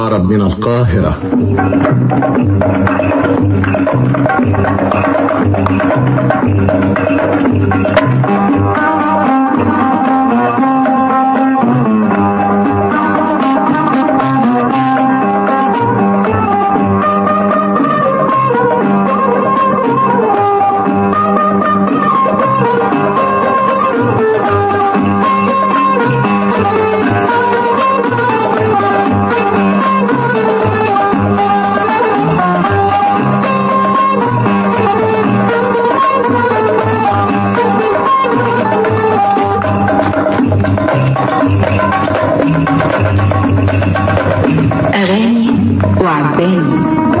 عرب من القاهرة أغاني وعباني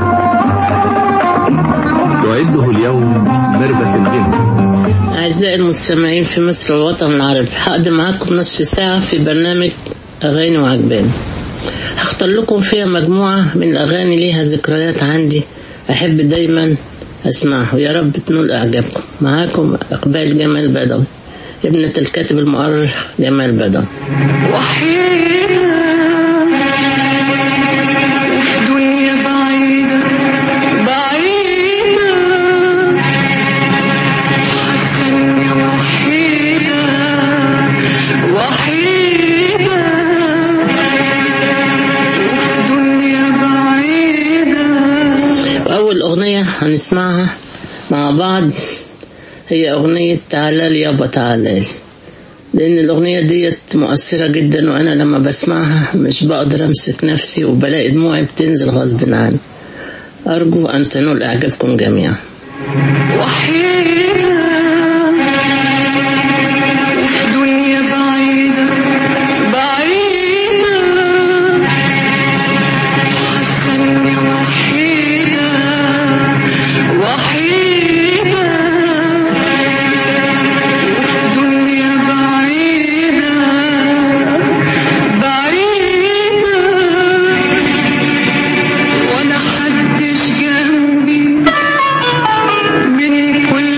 تعده اليوم ميرفت الجن أعزائي المستمعين في مصر والوطن العربي هقضي معاكم نصف ساعة في برنامج أغاني وعجباني هختار لكم فيها مجموعة من الأغاني ليها ذكريات عندي أحب دايما أسمعها ويا رب تنول إعجابكم معاكم إقبال جمال بدوي ابنة الكاتب المؤرخ جمال بدوي وحيدة وفي دنيا بعيدة بعيدة حاسة إني وحيدة وحيدة وفي دنيا بعيدة وأول أغنية هنسمعها مع بعض هي أغنية تعالى لي يابا تعالى لي لأن الأغنية ديت مؤثرة جدا وأنا لما بسمعها مش بقدر أمسك نفسي وبلاقي دموعي بتنزل غصب عني أرجو أن تنول إعجابكم جميعا وحيدة وفي دنيا بعيدة بعيدة حاسة إني وحيدة وحيدة وفي دنيا بعيدة بعيدة وأنا حدش جنبي من كل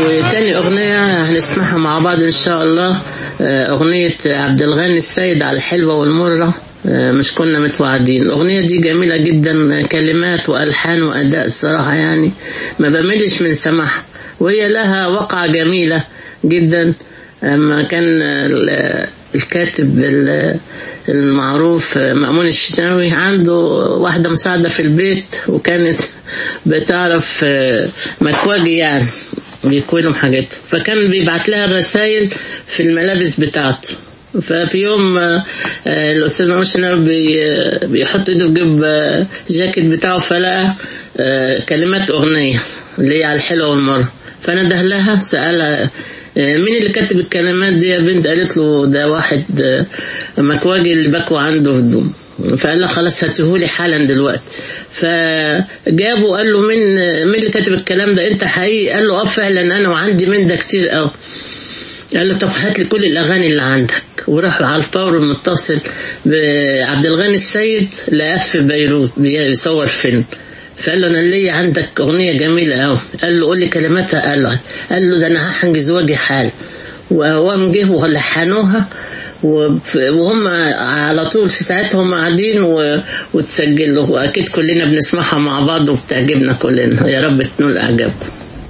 وتاني أغنية هنسمعها مع بعض إن شاء الله آه، أغنية عبد الغني السيد على الحلوة والمرة آه، مش كنا متوعدين الأغنية دي جميلة جدا كلمات وألحان وأداء الصراحة يعني ما بملش من سماعها وهي لها وقعة جميلة جدا أما كان ال- الكاتب ال- المعروف مأمون الشتاوي عنده واحدة مساعدة في البيت وكانت بتعرف آه، مكواجي يعني بيكوي لهم حاجاته فكان بيبعت لها رسائل في الملابس بتاعته ففي يوم آه، آه، الأستاذ مأمون الشناوي بي- آه، بيحط ايده في جيب آه، جاكيت بتاعه فلقى آه، كلمات أغنية اللي هي على الحلوة والمرة فنده لها سألها آه، مين اللي كاتب الكلمات دي يا بنت قالت له ده واحد آه، مكواجي اللي بكوى عنده هدوم فقال لها خلاص هاتهولي حالا دلوقتي فجابه وقال له مين مين اللي كاتب الكلام ده انت حقيقي قال له اه فعلا انا وعندي من ده كتير قوي قال له طب هات لي كل الاغاني اللي عندك وراح على الفور المتصل بعبد الغني السيد لقاه في بيروت بيصور فيلم فقال له انا ليا عندك اغنيه جميله قوي قال له قول لي كلماتها قال له قال له ده انا هحجز وجهي حال وقام جه ولحنوها وف- وهم على طول في ساعتها هم قاعدين و- وتسجلوا واكيد كلنا بنسمعها مع بعض وبتعجبنا كلنا يا رب تنول اعجابكم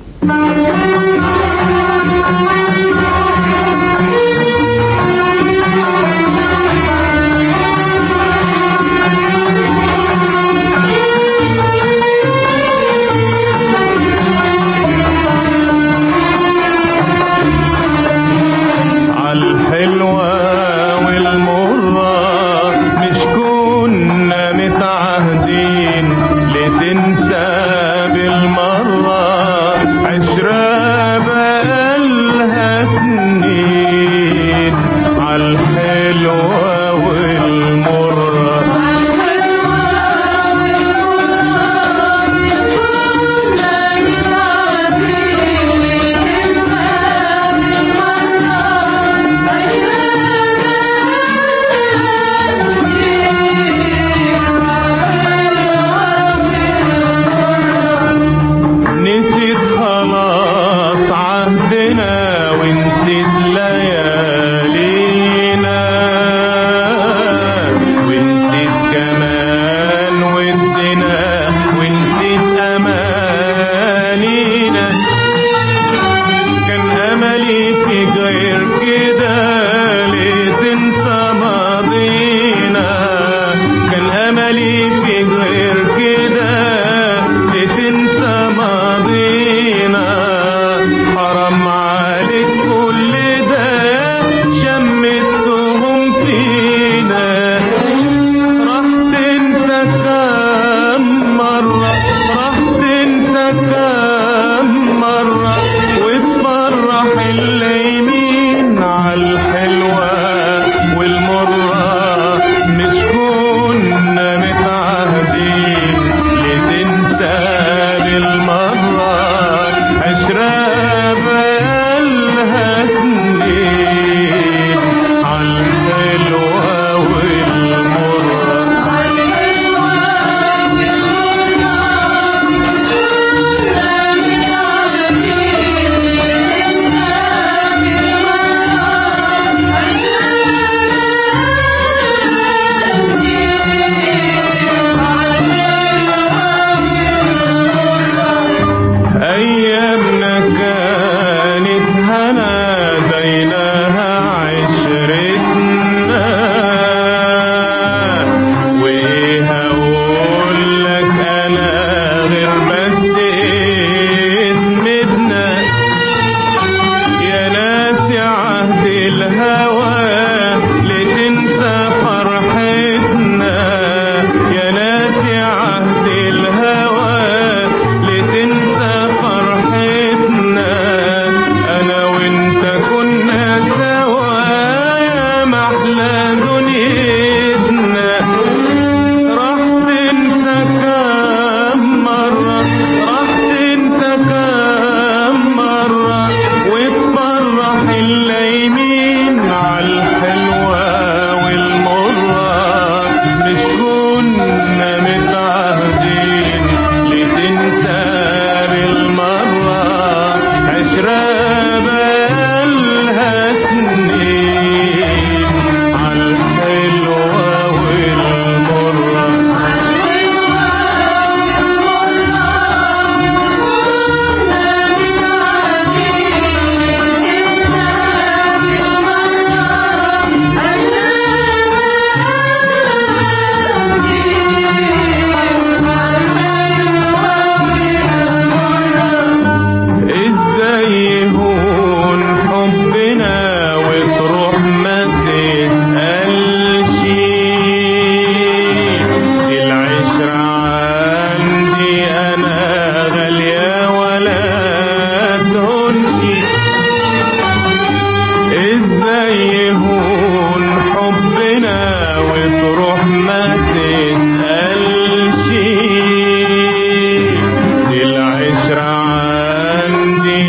عالحلوة والمرة مش كنا متعهدين لتنسى بالمرة عشرة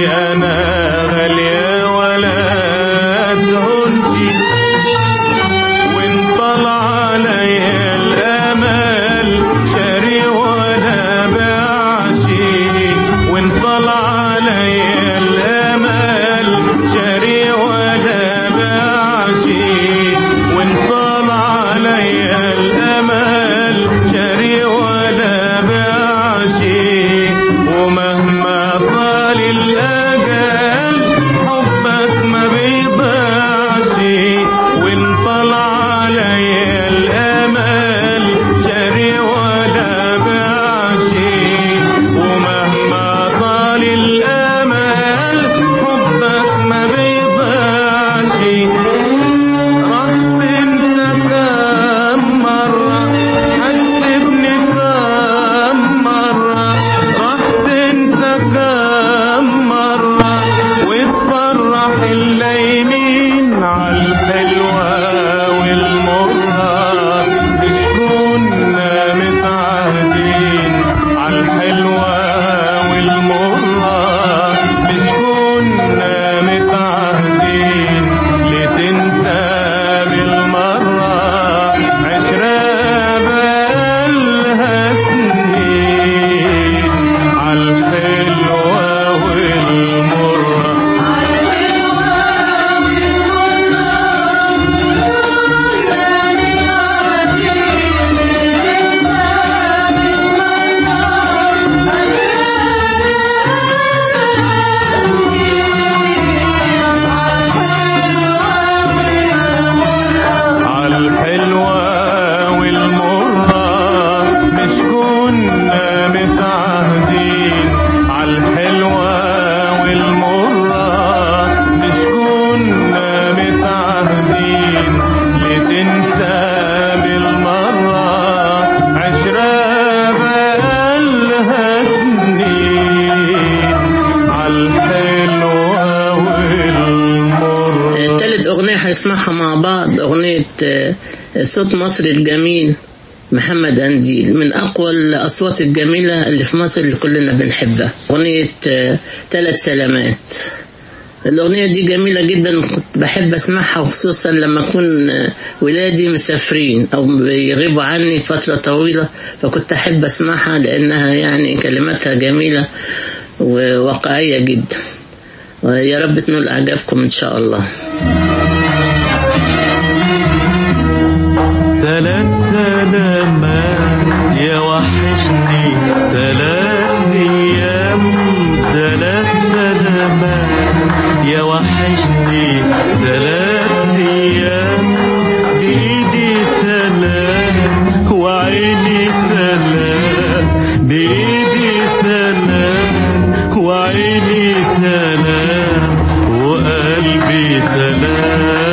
انا غالية ولا تهونش وان طلع عليا الامل شاري ولا بعشي وان طلع عليا الامل شاري ولا بعشي وان طلع عليا الامل شاري ولا بعشي ومهما طال الاجل حبك ما بيضيعش وان طلع عليا الامل شاري ولا بعشي ومهما طال الامل حبك ما بيضيعش راح تنسى كم مرة حسبني كم مرة راح تنسى كم مرة وتفرح الليمين عالحلوة والمرة مش كنا متعهدين عالحلوة والمرة مش كنا متعهدين لتنسى بالمرة عشرة بقالها سنين عالحلوة والمرة عالحلوة والمرة مش كنا متعهدين عالحلوة والمرة مش كنا متعهدين لتنسى بالمرة عشرة بقالها سنين عالحلوة والمرة تالت أغنية هنسمعها مع بعض أغنية آه، صوت مصر الجميل محمد أنديل من أقوى الأصوات الجميلة اللي في مصر اللي كلنا بنحبها أغنية آه، ثلاث سلامات الأغنية دي جميلة جدا كنت بحب أسمعها وخصوصا لما أكون آه، ولادي مسافرين أو بيغيبوا عني فترة طويلة فكنت أحب أسمعها لأنها يعني كلماتها جميلة وواقعية جدا ويا رب تنول إعجابكم إن شاء الله ثلاث سلامات يا وحشني ثلاث ايام ثلاث سلامات يا وحشني ثلاث ايام بايدي سلام وعيني سلام بايدي سلام وعيني سلام وقلبي سلام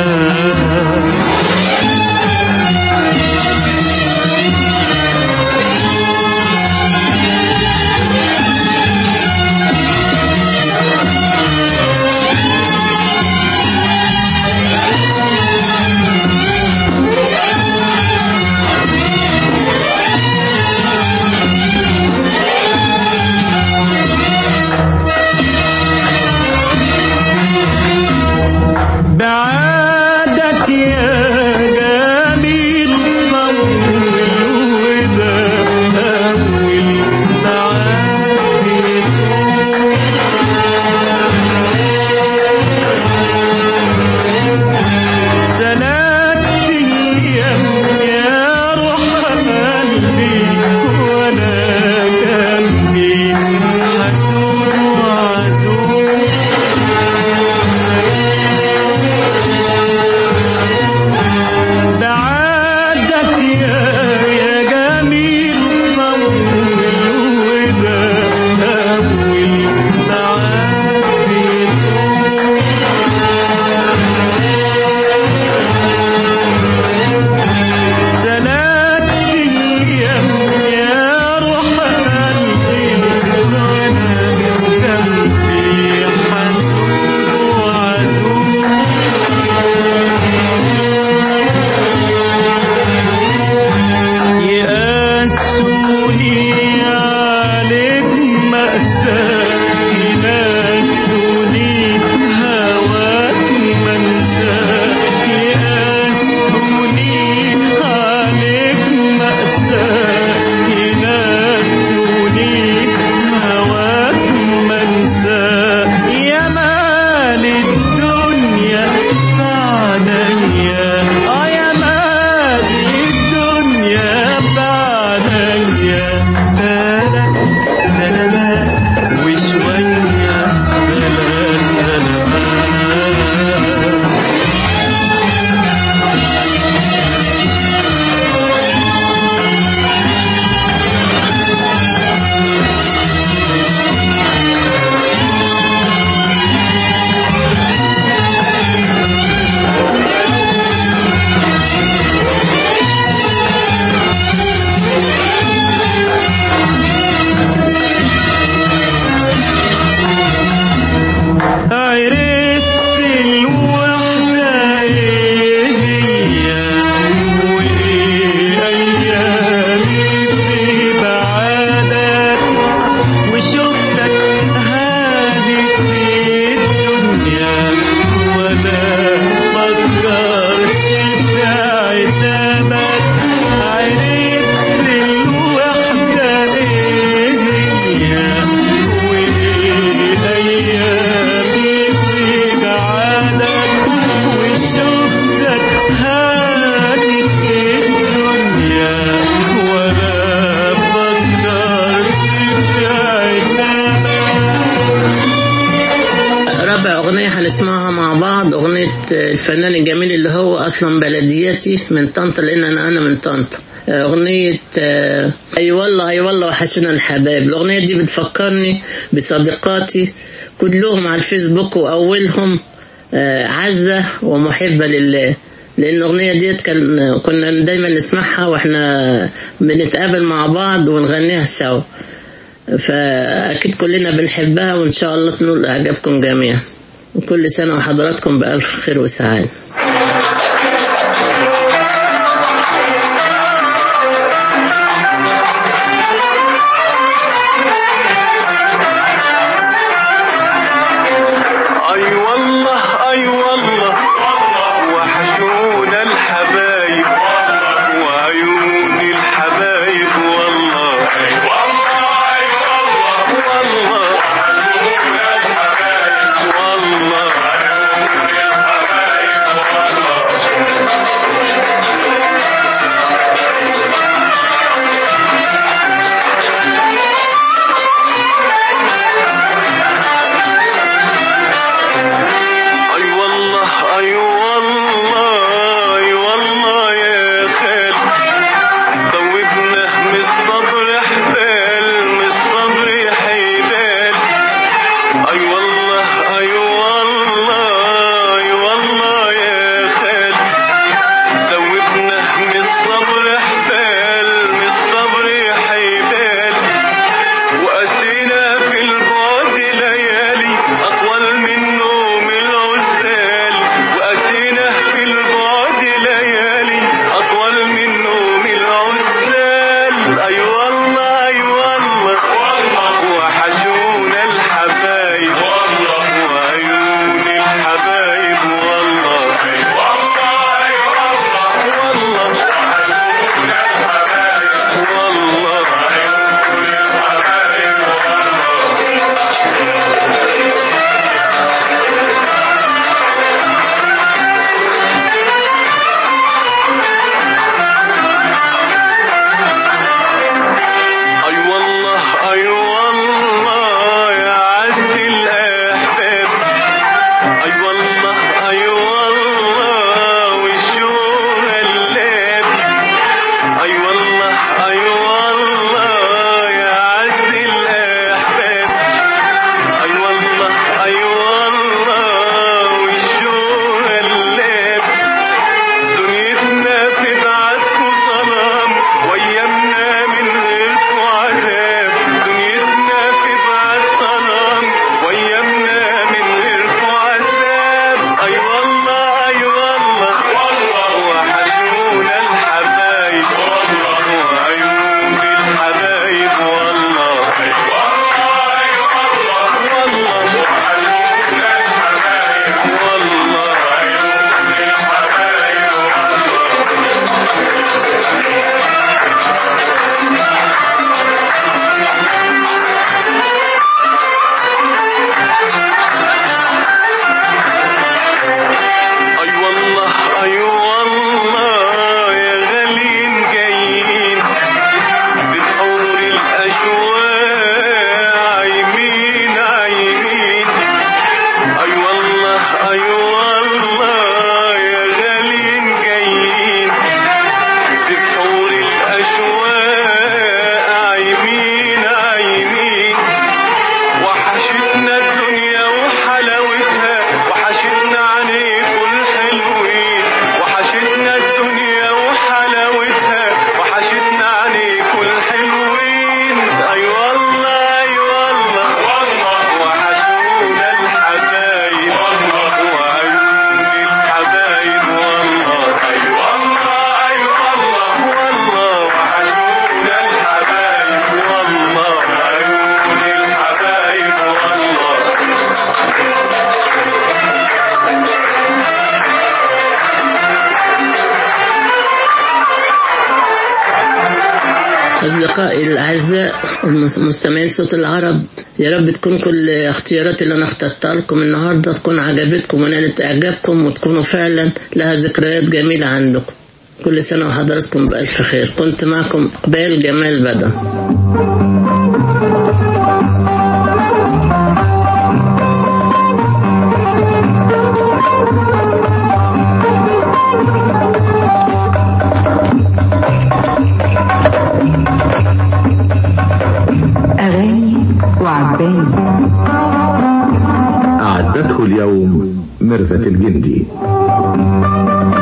رابع أغنية هنسمعها مع بعض أغنية الفنان الجميل اللي هو أصلا بلدياتي من طنطا لأن أنا أنا من طنطا أغنية آه، أي والله أي والله وحشنا الحبايب الأغنية دي بتفكرني بصديقاتي كلهم على الفيسبوك وأولهم آه، عزة ومحبة لله لأن الأغنية ديت كان كنا دايما نسمعها وإحنا بنتقابل مع بعض ونغنيها سوا فأكيد كلنا بنحبها وإن شاء الله تنول إعجابكم جميعا وكل سنة وحضراتكم بألف خير وسعادة اي والله اي والله وحشونا الحبايب وعيون الحبايب والله والله اي والله اي والله اي والله يا خال ذوبنا من الصبر حبال من الصبر حبال اي والله اي والله اي والله يا خال ذوبنا من الصبر حبال من الصبر حبال وأسينا في البعد ليالي أطول من نوم العزال وأسينا في البعد ليالي أطول من نوم العزال أي والله أي والله وحشونا الحبايب وعيون الحبايب والله أي والله أي والله يا عز الأحباب أي والله أي والله والشوق اللاب أي والله أي والله يا عز الأحباب أي والله أي والله والشوق اللاب دنيتنا في بعدكم ظلام وايامنا من غيركم عذاب دنيتنا في بعد ظلام وايامنا من غيركم عذاب اي والله اي والله وحشونا الحبايب وعيون الحبايب والله اي والله اي والله يا غالين جايين بتحور الاشواق عايمين عايمين اي والله اي والله يا غالين جايين بتحور الاشواق عايمين عايمين وحشتنا الدنيا وحلاوتها وحشتنا عليكم الحلوين وحشتنا الدنيا وحلاوتها وحشتنا عليكم الحلوين اي والله اي والله وحشونا الحبايب وعيون الحبايب والله اي والله اي والله والله وحشونا الحبايب والله عيون الحبايب والله أصدقائي الأعزاء مستمعين صوت العرب يا رب تكون كل اختيارات اللي أنا اخترتها لكم النهاردة تكون عجبتكم ونالت إعجابكم وتكونوا فعلا لها ذكريات جميلة عندكم كل سنة وحضراتكم بألف خير كنت معكم قبال جمال بدر وعجباني أعدته اليوم ميرفت الجندي